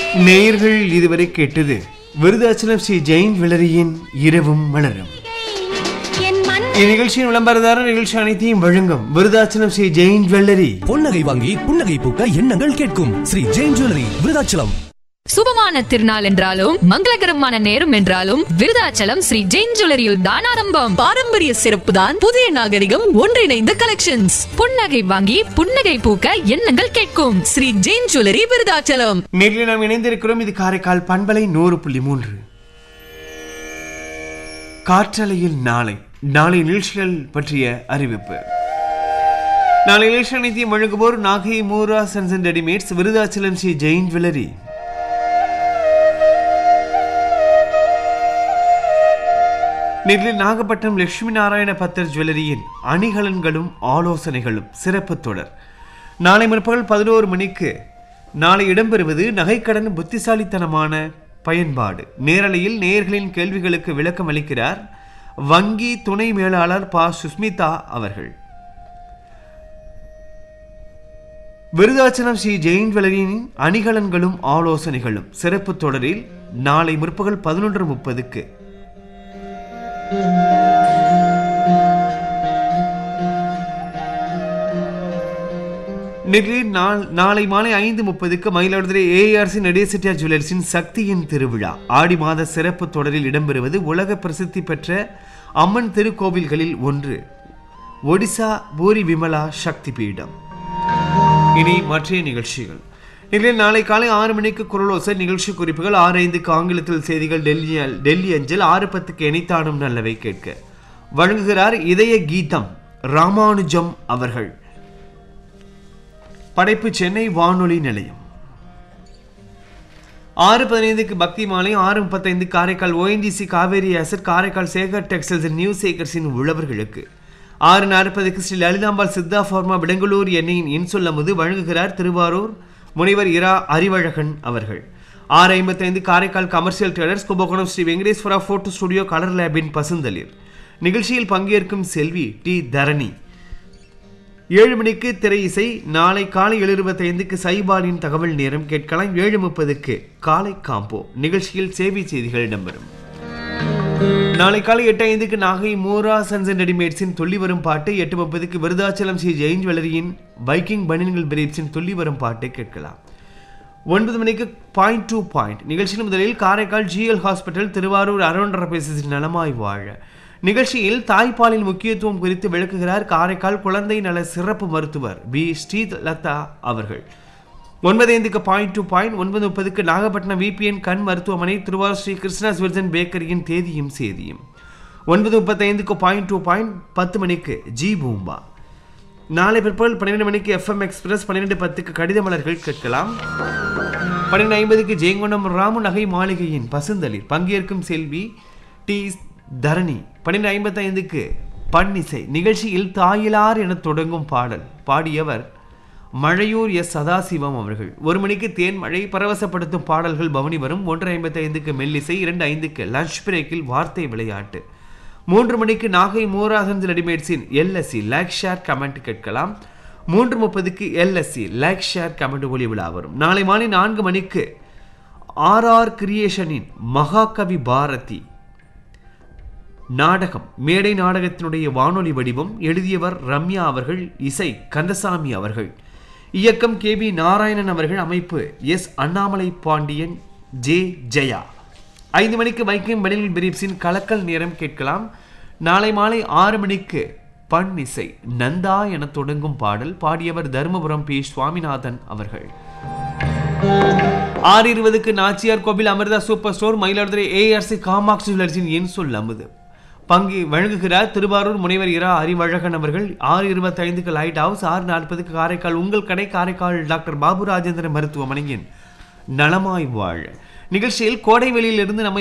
நேயர்கள் இதுவரை கேட்டது விருதாச்சலம் ஸ்ரீ ஜெயின் விளரியின் இரவும் மலரும் என் மண் இந்நிகழ்ச்சியின் விளம்பரதாரர் நிகழ்ச்சி அனைத்தையும் வழங்கும் விருதாச்சலம் ஸ்ரீ ஜெயின் ஜுவல்லரி பொன்னகை வாங்கி புன்னகை பூக்க எண்ணங்கள் கேட்கும் ஸ்ரீ ஜெயின் ஜுவல்லரி விருதாச்சலம் சுபமான திருநாள் என்றாலும் மங்களகரமான நேரம் என்றாலும் விருதாச்சலம் ஸ்ரீ ஜெயின் ஜுவல்லரியில் தான் ஆரம்பம் பாரம்பரிய சிறப்பு தான் புதிய நாகரிகம் ஒன்றிணைந்த கலெக்ஷன்ஸ் புன்னகை வாங்கி புன்னகை பூக்க எண்ணங்கள் கேட்கும் ஸ்ரீ ஜெயின் ஜுவல்லரி விருதாச்சலம் நேரில் நாம் இணைந்திருக்கிறோம் இது காரைக்கால் பண்பலை நூறு புள்ளி மூன்று காற்றலையில் நாளை நாளை நிகழ்ச்சிகள் பற்றிய அறிவிப்பு நாளை நிகழ்ச்சி அனைத்தையும் வழங்குவோர் Nagai Moora sons and readymades Virudhachalam Shri Jain jewellery நேரில் நாகப்பட்டினம் லட்சுமி நாராயண பத்தர் ஜுவல்லரியின் அணிகலன்களும் ஆலோசனைகளும் சிறப்பு தொடர் நாளை முற்பகல் பதினோரு மணிக்கு நாளை இடம்பெறுவது நகைக்கடன் புத்திசாலித்தனமான பயன்பாடு நேரலையில் நேயர்களின் கேள்விகளுக்கு விளக்கம் அளிக்கிறார் வங்கி துணை மேலாளர் பா சுஸ்மிதா அவர்கள் விருதாச்சலம் ஸ்ரீ ஜெயின் ஜுவல்லரியின் அணிகலன்களும் ஆலோசனைகளும் சிறப்பு தொடரில் நாளை முற்பகல் பதினொன்று முப்பதுக்கு நெகிழி நாள் நாளை மாலை ஐந்து முப்பதுக்கு மயிலாடுதுறை ஏஆர்சி நடேசிட்டியா ஜுவல்லர்ஸின் சக்தியின் திருவிழா ஆடி மாத சிறப்பு தொடரில் இடம்பெறுவது உலக பிரசித்தி பெற்ற அம்மன் திருக்கோவில்களில் ஒன்று ஒடிசா பூரி விமலா சக்தி பீடம் இனி மற்ற நிகழ்ச்சிகள் நிலையில் நாளை காலை ஆறு மணிக்கு குரலோசை நிகழ்ச்சி குறிப்புகள் ஆறு ஐந்துக்கு ஆங்கிலத்தில் செய்திகள் டெல்லி டெல்லி அஞ்சல் ஆறு பத்துக்கு இணைத்தானும் நல்லவை கேட்க வழங்குகிறார் இதய கீதம் ராமானுஜம் அவர்கள் படைப்பு சென்னை வானொலி நிலையம் ஆறு பதினைந்துக்கு பக்தி மாலை ஆறு முப்பத்தைந்து Karaikal ONGC Cauvery asset Karaikal Sekar textiles new சேகர்ஸின் உழவர்களுக்கு ஆறு நாற்பதுக்கு ஸ்ரீ லலிதாம்பாள் சித்தா ஃபார்மா விடங்களூர் எண்ணெயின் இன்சொல்லமுது வழங்குகிறார் திருவாரூர் முனைவர் இரா அறிவழகன் அவர்கள் ஆறு ஐம்பத்தைந்து Karaikal commercial traders Kumbakonam Shri Venkateswara photo studio colour லேபின் பசுந்தளிர் நிகழ்ச்சியில் பங்கேற்கும் செல்வி டி தரணி ஏழு மணிக்கு திரை இசை நாளை காலை ஏழு இருபத்தைந்துக்கு சைபாலின் தகவல் நேரம் கேட்கலாம் ஏழு முப்பதுக்கு காலை காம்போ நிகழ்ச்சியில் சேவை செய்திகள் இடம்பெறும் நாளை காலை எட்டு ஐந்துக்கு நாகை மோரா சன்ஸ் அண்ட் ரெடிமேட்ஸின் துள்ளி வரும் பாட்டு எட்டு முப்பதுக்கு விருதாச்சலம் ஸ்ரீ ஜெயின் ஜுவல்லரியின் பைக்கிங் பனியன்கள் பிரீப்ஸின் துள்ளி வரும் பாட்டை கேட்கலாம் ஒன்பது மணிக்கு பாயிண்ட் டு பாயிண்ட் நிகழ்ச்சியின் முதலில் காரைக்கால் ஜிஎல் ஹாஸ்பிட்டல் திருவாரூர் அருண் ரபேசின் நலமாய் வாழ நிகழ்ச்சியில் தாய்ப்பாலின் முக்கியத்துவம் குறித்து விளக்குகிறார் காரைக்கால் குழந்தை நல சிறப்பு மருத்துவர் பி ஸ்ரீலதா அவர்கள் ஒன்பது ஐந்துக்கு பாயிண்ட் டு பாயிண்ட் ஒன்பது முப்பதுக்கு நாகப்பட்டினம் விபிஎன் கண் மருத்துவமனை திருவாரூர் ஸ்ரீ கிருஷ்ணா விர்ஜன் பேக்கரியின் தேதியும் சேதியும் ஒன்பது முப்பத்தைந்துக்கு பாயிண்ட் டு பாயிண்ட் பத்து மணிக்கு ஜி பூம்பா நாளை பிற்பகல் பன்னிரெண்டு மணிக்கு எஃப்எம் எக்ஸ்பிரஸ் பன்னிரெண்டு பத்துக்கு கடித மலர்கள் கேட்கலாம் பன்னிரெண்டு ஐம்பதுக்கு ஜெயங்கொண்டம் ராமு நகை மாளிகையின் பசுந்தளிர் பங்கேற்கும் செல்வி டி தரணி பன்னிரெண்டு ஐம்பத்தைந்துக்கு பன்னிசை நிகழ்ச்சியில் தாயிலார் என தொடங்கும் பாடல் பாடியவர் மழையூர் எஸ் சதாசிவம் அவர்கள் ஒரு மணிக்கு தேன் மழை பரவசப்படுத்தும் பாடல்கள் பவனி வரும் ஒன்று ஐம்பத்தி ஐந்துக்கு மெல்லிசை இரண்டு ஐந்துக்கு லஞ்ச் பிரேக்கில் வார்த்தை விளையாட்டு மூன்று மணிக்கு நாகை மூராசன்ஸ் ரெடிமேட்ஸின் எல்எஸ்சி லைக் ஷேர் கமெண்ட் கேட்கலாம் மூன்று முப்பதுக்கு எல்எஸ்சி லைக் ஷேர் கமெண்ட் ஒளி விழா வரும் நாளை மாலை நான்கு மணிக்கு ஆர்ஆர் கிரியேஷனின் மகாகவி பாரதி நாடகம் மேடை நாடகத்தினுடைய வானொலி வடிவம் எழுதியவர் ரம்யா அவர்கள் இசை கந்தசாமி அவர்கள் இயக்கம் கே பி நாராயணன் அவர்கள் அமைப்பு எஸ் அண்ணாமலை பாண்டியன் ஜே ஜெயா ஐந்து மணிக்கு வைக்கம் பனில் பிரீப்ஸின் கலக்கல் நேரம் கேட்கலாம் நாளை மாலை ஆறு மணிக்கு பண் இசை நந்தா என தொடங்கும் பாடல் பாடியவர் தருமபுரம் பி சுவாமிநாதன் அவர்கள் ஆறு இருபதுக்கு Nachiyar Koil Amirtha super store Mayiladuthurai ARC காமாக்ஸ் ஜுவல்லர்ஸின் என் சொல் அமுது பங்கு வழங்குகிறார் திருவாரூர் முனைவர் இரா அறிவழகன் அவர்கள் ஆறு இருபத்தி ஐந்துக்கு லைட் ஹவுஸ் ஆறு நாற்பதுக்கு காரைக்கால் உங்கள் கடை காரைக்கால் டாக்டர் பாபு ராஜேந்திரன் மருத்துவமனையின் நலமாய் வாழ நிகழ்ச்சியில் கோடைவெளியிலிருந்து நம்மை